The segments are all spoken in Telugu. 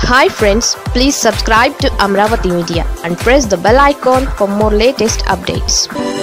hi friends please subscribe to Amaravati media and press the bell icon for more latest updates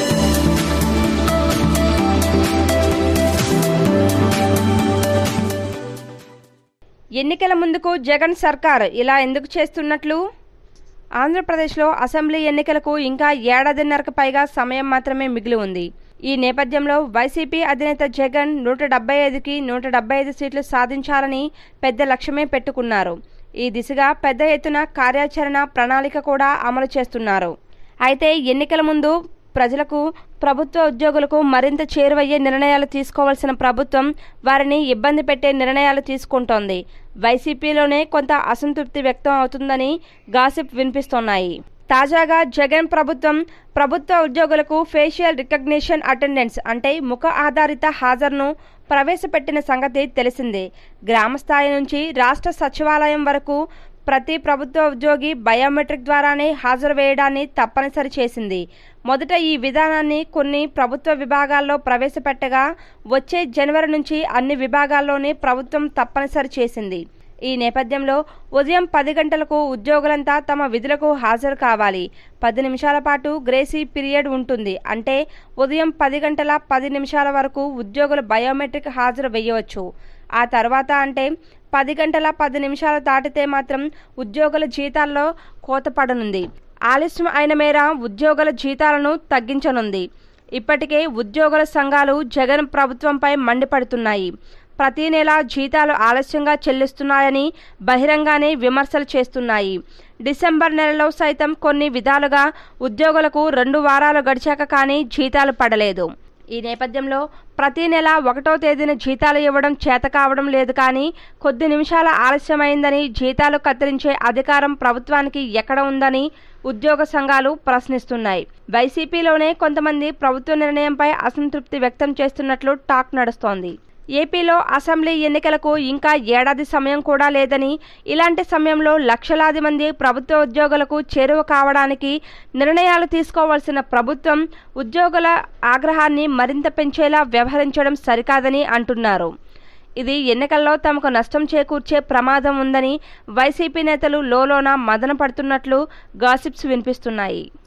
ఎన్నికల ముందుకు జగన్ సర్కార్ ఇలా ఎందుకు చేస్తున్నట్లు ఆంధ్రప్రదేశ్లో అసెంబ్లీ ఎన్నికలకు ఇంకా ఏడాదిన్నరకు పైగా సమయం మాత్రమే మిగిలి ఉంది ఈ నేపథ్యంలో వైసీపీ అధినేత జగన్ నూట డెబ్బై ఐదుకి నూట డెబ్బై ఐదు సీట్లు సాధించాలని పెద్ద లక్ష్యమే పెట్టుకున్నారు ఈ దిశగా పెద్ద ఎత్తున కార్యాచరణ ప్రణాళిక కూడా అమలు చేస్తున్నారు అయితే ఎన్నికల ముందు ప్రజలకు ప్రభుత్వ ఉద్యోగులకు మరింత చేరువయ్యే నిర్ణయాలు తీసుకోవాల్సిన ప్రభుత్వం వారిని ఇబ్బంది పెట్టే నిర్ణయాలు తీసుకుంటోంది వైసీపీలోనే కొంత అసంతృప్తి వ్యక్తం అవుతుందని గాసిప్ వినిపిస్తున్నాయి తాజాగా జగన్ ప్రభుత్వం ప్రభుత్వ ఉద్యోగులకు ఫేషియల్ రికగ్నిషన్ అటెండెన్స్ అంటే ముఖ ఆధారిత హాజరును ప్రవేశపెట్టిన సంగతి తెలిసిందే గ్రామ స్థాయి నుంచి రాష్ట్ర సచివాలయం వరకు ప్రతి ప్రభుత్వ ఉద్యోగి బయోమెట్రిక్ ద్వారానే హాజరు వేయడాన్ని తప్పనిసరి చేసింది మొదట ఈ విధానాన్ని కొన్ని ప్రభుత్వ విభాగాల్లో ప్రవేశపెట్టగా వచ్చే జనవరి నుంచి అన్ని విభాగాల్లోనే ప్రభుత్వం తప్పనిసరి చేసింది ఈ నేపథ్యంలో ఉదయం పది గంటలకు ఉద్యోగులంతా తమ విధులకు హాజరు కావాలి పది నిమిషాల పాటు గ్రేసీ పీరియడ్ ఉంటుంది అంటే ఉదయం పది గంటల పది నిమిషాల వరకు ఉద్యోగులు బయోమెట్రిక్ హాజరు వేయవచ్చు ఆ తర్వాత అంటే పది గంటల పది నిమిషాలు దాటితే మాత్రం ఉద్యోగుల జీతాల్లో కోత పడనుంది ఆలస్యం అయిన మేర ఉద్యోగుల జీతాలను తగ్గించనుంది ఇప్పటికే ఉద్యోగుల సంఘాలు జగన్ ప్రభుత్వంపై మండిపడుతున్నాయి ప్రతి నెల జీతాలు ఆలస్యంగా చెల్లిస్తున్నాయని బహిరంగానే విమర్శలు చేస్తున్నాయి డిసెంబర్ నెలలో సైతం కొన్ని విధాలుగా ఉద్యోగులకు రెండు వారాలు గడిచాక కానీ జీతాలు పడలేదు ఈ నేపథ్యంలో ప్రతి నెల ఒకటో తేదీన జీతాలు ఇవ్వడం చేత కావడం లేదు కానీ కొద్ది నిమిషాల ఆలస్యమైందని జీతాలు కత్తిరించే అధికారం ప్రభుత్వానికి ఎక్కడ ఉందని ఉద్యోగ సంఘాలు ప్రశ్నిస్తున్నాయి వైసీపీలోనే కొంతమంది ప్రభుత్వ నిర్ణయంపై అసంతృప్తి వ్యక్తం చేస్తున్నట్లు టాక్ నడుస్తోంది ఏపీలో అసెంబ్లీ ఎన్నికలకు ఇంకా ఏడాది సమయం కూడా లేదని ఇలాంటి సమయంలో లక్షలాది మంది ప్రభుత్వ ఉద్యోగులకు చేరువ కావడానికి నిర్ణయాలు తీసుకోవాల్సిన ప్రభుత్వం ఉద్యోగుల ఆగ్రహాన్ని మరింత పెంచేలా వ్యవహరించడం సరికాదని అంటున్నారు ఇది ఎన్నికల్లో తమకు నష్టం చేకూర్చే ప్రమాదం ఉందని వైసీపీ నేతలు లోలోన మదన పడుతున్నట్లు గాసిప్స్ వినిపిస్తున్నాయి